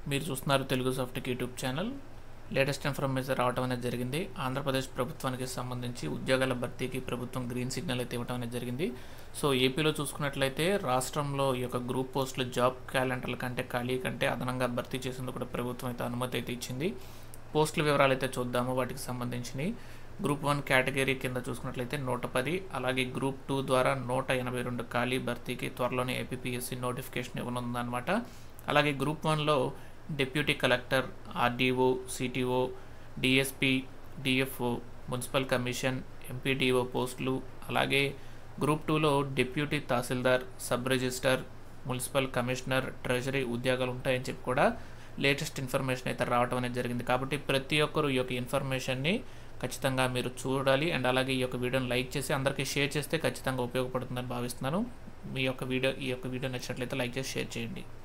మీరు చూస్తున్నారు తెలుగు సాఫ్ట్కి యూట్యూబ్ ఛానల్ లేటెస్ట్ ఇన్ఫర్మేషన్ రావడం అనేది జరిగింది ఆంధ్రప్రదేశ్ ప్రభుత్వానికి సంబంధించి ఉద్యోగాల భర్తీకి ప్రభుత్వం గ్రీన్ సిగ్నల్ అయితే ఇవ్వడం అనేది జరిగింది సో ఏపీలో చూసుకున్నట్లయితే రాష్ట్రంలో ఈ యొక్క గ్రూప్ పోస్టులు జాబ్ క్యాలెండర్ల కంటే ఖాళీ కంటే అదనంగా భర్తీ చేసేందుకు కూడా ప్రభుత్వం అయితే అనుమతి అయితే ఇచ్చింది పోస్టుల వివరాలు అయితే చూద్దాము వాటికి సంబంధించినవి గ్రూప్ వన్ కేటగిరీ కింద చూసుకున్నట్లయితే నూట పది అలాగే గ్రూప్ టూ ద్వారా నూట ఎనభై రెండు ఖాళీ భర్తీకి త్వరలోనే ఏపీఎస్సి నోటిఫికేషన్ ఇవ్వనుందన్నమాట అలాగే గ్రూప్ వన్లో deputy collector RDO CTO DSP DFO municipal commission MPDO పోస్టులు అలాగే గ్రూప్ టూలో డిప్యూటీ తహసీల్దార్ sub register municipal commissioner treasury ఉద్యోగాలు ఉంటాయని చెప్పి కూడా లేటెస్ట్ ఇన్ఫర్మేషన్ అయితే రావడం అనేది జరిగింది కాబట్టి ప్రతి ఒక్కరు ఈ యొక్క ఇన్ఫర్మేషన్ని ఖచ్చితంగా మీరు చూడాలి అండ్ అలాగే ఈ యొక్క వీడియోని లైక్ చేసి అందరికీ షేర్ చేస్తే ఖచ్చితంగా ఉపయోగపడుతుందని భావిస్తున్నాను మీ యొక్క వీడియో ఈ యొక్క వీడియో నచ్చినట్లయితే లైక్ చేసి షేర్ చేయండి